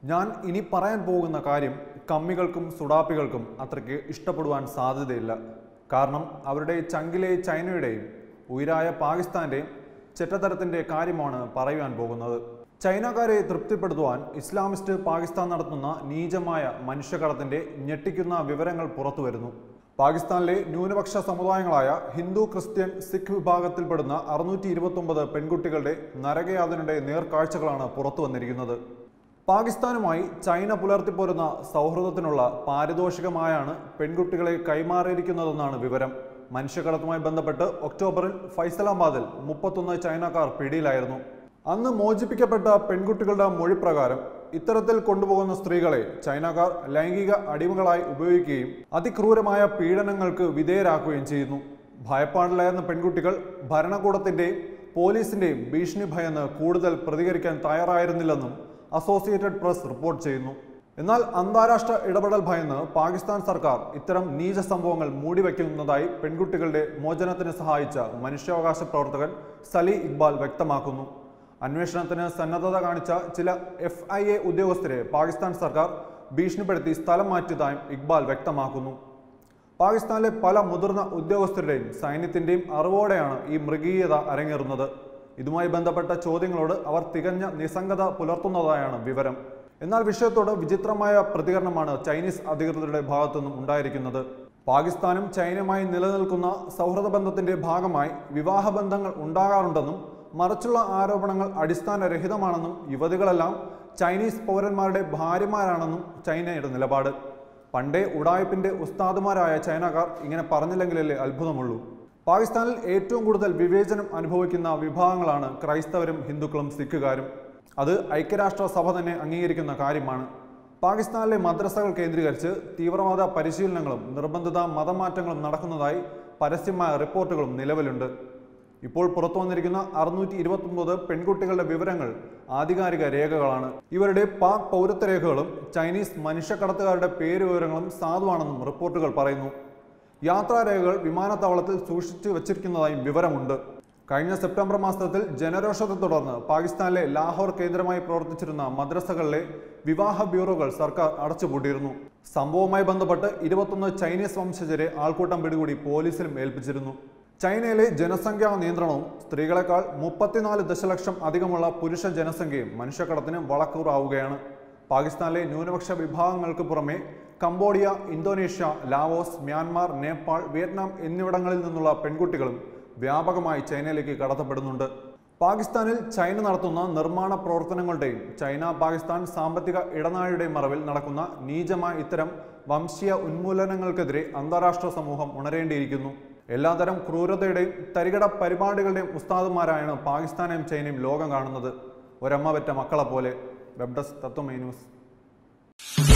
ഞാൻ ഇനി പറയാൻ പോകുന്ന കാര്യം കമ്മികൾക്കും സുഡാപ്പികൾക്കും അത്രയ്ക്ക് ഇഷ്ടപ്പെടുവാൻ സാധ്യതയില്ല കാരണം അവരുടെ ചങ്കിലെ ചൈനയുടെയും ഉയരായ പാകിസ്ഥാന്റെയും ചെറ്റത്തരത്തിന്റെ കാര്യമാണ് പറയുവാൻ പോകുന്നത് ചൈനക്കാരെ തൃപ്തിപ്പെടുത്തുവാൻ ഇസ്ലാമിസ്റ്റ് പാകിസ്ഥാൻ നടത്തുന്ന നീചമായ മനുഷ്യകടത്തിന്റെ ഞെട്ടിക്കുന്ന വിവരങ്ങൾ പുറത്തുവരുന്നു പാകിസ്ഥാനിലെ ന്യൂനപക്ഷ സമുദായങ്ങളായ ഹിന്ദു ക്രിസ്ത്യൻ സിഖ് വിഭാഗത്തിൽപ്പെടുന്ന അറുന്നൂറ്റി ഇരുപത്തൊമ്പത് പെൺകുട്ടികളുടെ നരകയാതനയുടെ നേർക്കാഴ്ചകളാണ് പുറത്തു വന്നിരിക്കുന്നത് പാകിസ്ഥാനുമായി ചൈന പുലർത്തിപ്പോരുന്ന സൗഹൃദത്തിനുള്ള പാരിതോഷികമായാണ് പെൺകുട്ടികളെ കൈമാറിയിരിക്കുന്നതെന്നാണ് വിവരം മനുഷ്യക്കടത്തുമായി ബന്ധപ്പെട്ട് ഒക്ടോബറിൽ ഫൈസലാബാദിൽ മുപ്പത്തൊന്ന് ചൈനക്കാർ പിടിയിലായിരുന്നു അന്ന് മോചിപ്പിക്കപ്പെട്ട പെൺകുട്ടികളുടെ മൊഴി പ്രകാരം ഇത്തരത്തിൽ കൊണ്ടുപോകുന്ന സ്ത്രീകളെ ചൈനക്കാർ ലൈംഗിക അടിമകളായി ഉപയോഗിക്കുകയും അതിക്രൂരമായ പീഡനങ്ങൾക്ക് വിധേയരാക്കുകയും ചെയ്യുന്നു ഭയപ്പാടിലായിരുന്ന പെൺകുട്ടികൾ ഭരണകൂടത്തിന്റെയും പോലീസിന്റെയും ഭീഷണി ഭയന്ന് കൂടുതൽ പ്രതികരിക്കാൻ തയ്യാറായിരുന്നില്ലെന്നും അസോസിയേറ്റഡ് പ്രസ് റിപ്പോർട്ട് ചെയ്യുന്നു എന്നാൽ അന്താരാഷ്ട്ര ഇടപെടൽ ഭയന്ന് പാകിസ്ഥാൻ സർക്കാർ ഇത്തരം നീച സംഭവങ്ങൾ മൂടിവെക്കുന്നതായി പെൺകുട്ടികളുടെ മോചനത്തിന് സഹായിച്ച മനുഷ്യാവകാശ പ്രവർത്തകൻ സലി ഇക്ബാൽ വ്യക്തമാക്കുന്നു അന്വേഷണത്തിന് സന്നദ്ധത കാണിച്ച ചില എഫ് ഐ എ ഉദ്യോഗസ്ഥരെ പാകിസ്ഥാൻ സർക്കാർ ഭീഷണിപ്പെടുത്തി സ്ഥലം മാറ്റിയതായും ഇക്ബാൽ വ്യക്തമാക്കുന്നു പാകിസ്ഥാനിലെ പല മുതിർന്ന ഉദ്യോഗസ്ഥരുടെയും സൈന്യത്തിന്റെയും അറിവോടെയാണ് ഈ മൃഗീയത അരങ്ങേറുന്നത് ഇതുമായി ബന്ധപ്പെട്ട ചോദ്യങ്ങളോട് അവർ തികഞ്ഞ നിസ്സംഗത പുലർത്തുന്നതായാണ് വിവരം എന്നാൽ വിഷയത്തോട് വിചിത്രമായ പ്രതികരണമാണ് ചൈനീസ് അധികൃതരുടെ ഭാഗത്തുനിന്നും ഉണ്ടായിരിക്കുന്നത് പാകിസ്ഥാനും ചൈനയുമായി നിലനിൽക്കുന്ന സൗഹൃദ ബന്ധത്തിന്റെ ഭാഗമായി വിവാഹബന്ധങ്ങൾ ഉണ്ടാകാറുണ്ടെന്നും മറിച്ചുള്ള ആരോപണങ്ങൾ അടിസ്ഥാനരഹിതമാണെന്നും യുവതികളെല്ലാം ചൈനീസ് പൗരന്മാരുടെ ഭാര്യമാരാണെന്നും ചൈനയുടെ നിലപാട് പണ്ടേ ഉടായ്പിന്റെ ഉസ്താദുമാരായ ചൈനക്കാർ ഇങ്ങനെ പറഞ്ഞില്ലെങ്കിലല്ലേ അത്ഭുതമുള്ളൂ പാകിസ്ഥാനിൽ ഏറ്റവും കൂടുതൽ വിവേചനം അനുഭവിക്കുന്ന വിഭാഗങ്ങളാണ് ക്രൈസ്തവരും ഹിന്ദുക്കളും സിഖുകാരും അത് ഐക്യരാഷ്ട്ര സഭ തന്നെ അംഗീകരിക്കുന്ന കാര്യമാണ് പാകിസ്ഥാനിലെ മദ്രസകൾ കേന്ദ്രീകരിച്ച് തീവ്രവാദ പരിശീലനങ്ങളും നിർബന്ധിത മതമാറ്റങ്ങളും നടക്കുന്നതായി പരസ്യമായ റിപ്പോർട്ടുകളും നിലവിലുണ്ട് ഇപ്പോൾ പുറത്തു വന്നിരിക്കുന്ന അറുന്നൂറ്റി ഇരുപത്തൊമ്പത് പെൺകുട്ടികളുടെ വിവരങ്ങൾ ആധികാരിക രേഖകളാണ് ഇവരുടെ പാക് പൗരത്വ രേഖകളും ചൈനീസ് മനുഷ്യക്കടത്തുകാരുടെ പേര് വിവരങ്ങളും സാധുവാണെന്നും റിപ്പോർട്ടുകൾ പറയുന്നു യാത്രാരേഖകൾ വിമാനത്താവളത്തിൽ സൂക്ഷിച്ചു വച്ചിരിക്കുന്നതായും വിവരമുണ്ട് കഴിഞ്ഞ സെപ്റ്റംബർ മാസത്തിൽ ജനരോഷത്തെ തുടർന്ന് പാകിസ്ഥാനിലെ ലാഹോർ കേന്ദ്രമായി പ്രവർത്തിച്ചിരുന്ന മദ്രസകളിലെ വിവാഹ ബ്യൂറോകൾ സർക്കാർ അടച്ചുപൂട്ടിയിരുന്നു സംഭവവുമായി ബന്ധപ്പെട്ട് ഇരുപത്തൊന്ന് ചൈനീസ് വംശജരെ ആൾക്കൂട്ടം പിടികൂടി പോലീസിലും ഏൽപ്പിച്ചിരുന്നു ചൈനയിലെ ജനസംഖ്യാ നിയന്ത്രണവും സ്ത്രീകളെക്കാൾ മുപ്പത്തിനാല് ദശലക്ഷം അധികമുള്ള പുരുഷ ജനസംഖ്യയും മനുഷ്യക്കടത്തിന് വളക്കൂറാവുകയാണ് പാകിസ്ഥാനിലെ ന്യൂനപക്ഷ വിഭാഗങ്ങൾക്ക് പുറമെ Cambodia Indonesia Laos Myanmar Nepal Vietnam എന്നിവിടങ്ങളിൽ നിന്നുള്ള പെൺകുട്ടികളും വ്യാപകമായി ചൈനയിലേക്ക് കടത്തപ്പെടുന്നുണ്ട് പാകിസ്ഥാനിൽ ചൈന നടത്തുന്ന നിർമ്മാണ പ്രവർത്തനങ്ങളുടെയും ചൈന പാകിസ്ഥാൻ സാമ്പത്തിക ഇടനാഴിയുടെയും മറവിൽ നടക്കുന്ന നീചമായ ഇത്തരം വംശീയ ഉന്മൂലനങ്ങൾക്കെതിരെ അന്താരാഷ്ട്ര സമൂഹം ഉണരേണ്ടിയിരിക്കുന്നു എല്ലാതരം ക്രൂരതയുടെയും തരികട പരിപാടികളുടെയും ഉസ്താദുമാരായാണ് പാകിസ്ഥാനെയും ചൈനയും ലോകം കാണുന്നത് ഒരമ്മ പെറ്റ മക്കളെ പോലെ വെബ് ഡെസ്ക് തത്വമൈ ന്യൂസ്